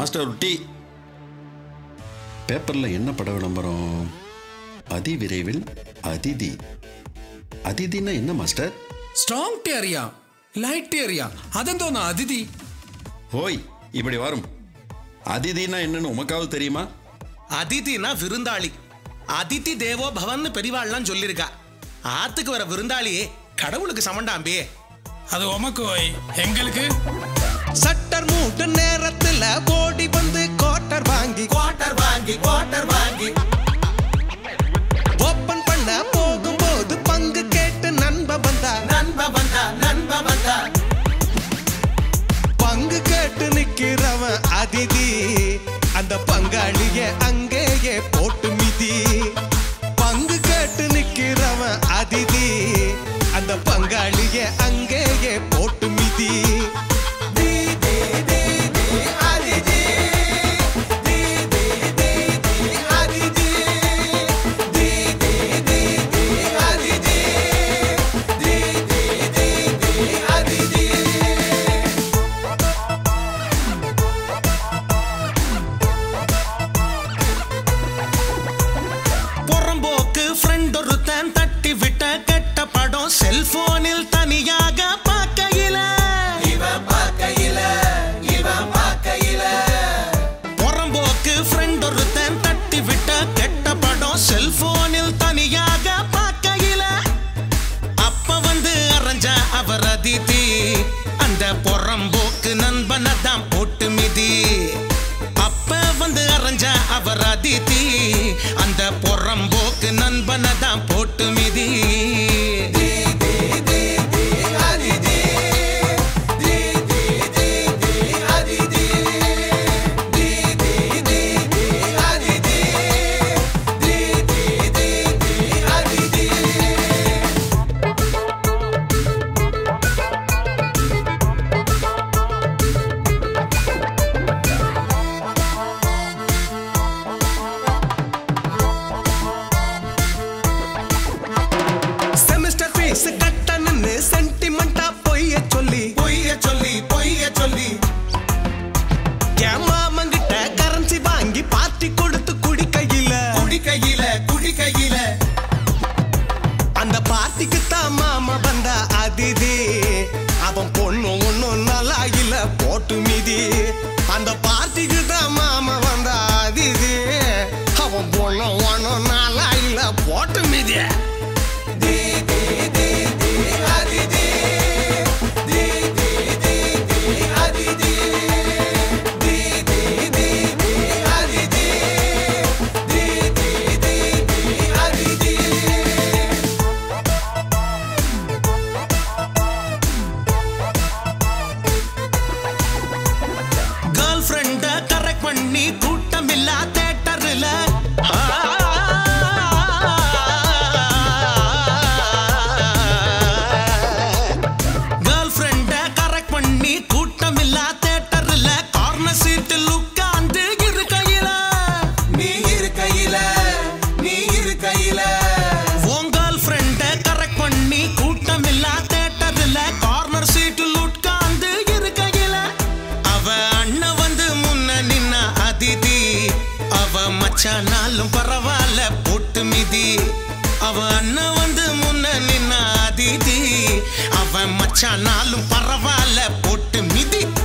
Master ஒரு tea பேப்பரில் என்ன பட விளம்பரம் அதி விரைவில் அதிதி அதிதின்னா என்ன master strong area light area அதெந்தோன்னா அதிதி ஹோய் இப்படி வரும் அதிதினா என்னன்னு உமக்காவது தெரியுமா அதிதினா விருந்தாளி அதிதி தேவோ பவன்னு பெரியவாள்லாம் சொல்லியிருக்கா ஆத்துக்கு வர விருந்தாளியே கடவுளுக்கு சமண்டாம்பே அது உமக்கு ஓய் எங்களுக்கு சட்டர் மூட்டு நேரத்துல ஓடி வந்து கோட்டர் வாங்கி குவார்டர் வாங்கி குவார்டர் வாங்கி ஓப்பன் பண்ண போகும்போது பங்கு கேட்டு நண்ப வந்தா நண்ப வந்தா நண்ப வந்தா பங்கு கேட்டு நிக்கிறவன் அதிதி அந்த பங்காளிய அங்கேயே போட்டு மிதி பங்கு கேட்டு நிக்கிறவன் அதிதி அந்த பங்காளிய அங்கேயே போட்டு மிதி தி, தி, தி, தி, அதிதி. தி, தி, தி, தி, அதிதி. தி, தி, தி, தி, அதிதி. தி, தி, தி, தி, அதிதி. புறம்போக்கு ஃப்ரெண்ட் ஒருத்தன் தட்டி விட்ட கெட்ட படம் செல்போனில் தனியாக பார்க்கையில இவன் பார்க்கையில இவன் பார்க்கையில புறம்போக்கு ஃப்ரெண்ட் ஒருத்தன் தட்டி விட்ட கெட்ட படம் செல்போனில் தனியாக பார்க்கையில அப்ப வந்து அரைஞ்ச அவர் அதிதி அந்த புறம்போக்கு நண்பனை தான் போட்டு மிதி அப்ப வந்து அரைஞ்ச அவர் அதிதி அந்த புறம்போக்கு நண்பனை தான் போட்டு மிதி செமஸ்டர் ஃபீஸ் கட்டணும்னு சென்டிமெண்டா பொய்ய சொல்லி பொய்ய சொல்லி பொய்ய சொல்லி என் மாமங்கிட்ட கரன்சி வாங்கி பார்ட்டி கொடுத்து குடிக்கையில குடிக்கையில குடிக்கையில அந்த பார்ட்டிக்கு தான் மாமா வந்தா அதிதி அவன் பொண்ணு ஒண்ணும் நல்லா இல்ல போட்டு மிதி அந்த பார்ட்டிக்கு தான் மாமா வந்தா அதிதி அவன் பொண்ணு ஒண்ணும் நல்லா இல்ல போட்டு மிதி தி, தி, தி, தி, அதிதி. தி, தி, தி, தி, அதிதி. தி, தி, தி, தி, அதிதி. தி, தி, தி, தி, அதிதி. கேர்ள் ஃப்ரெண்ட கரெக்ட் பண்ணி கூட்டம் இல்ல தேட்டர்ல கேர்ள் ஃப்ரெண்ட கரெக்ட் பண்ணி கூட்டம் இல்ல தேட்டர்ல கார்னர் சீட்டில் உட்கார்ந்து இருக்கையில நீ இருக்கையில நீ இருக்கையில உன் கேர்ள் ஃப்ரெண்ட கரெக்ட் பண்ணி கூட்டம் இல்ல தேட்டர்ல கார்னர் சீட்டில் உட்கார்ந்து இருக்கையில அவ அண்ணன் வந்து முன்ன நின்ன அதிதி அவ மச்சானாலும் பரவாயில்ல போட்டு மிதி அவ அண்ணன் வந்து முன்ன நின்ன அதிதி அவ மச்சானாலும் பரவாயில்ல போட்டு மிதி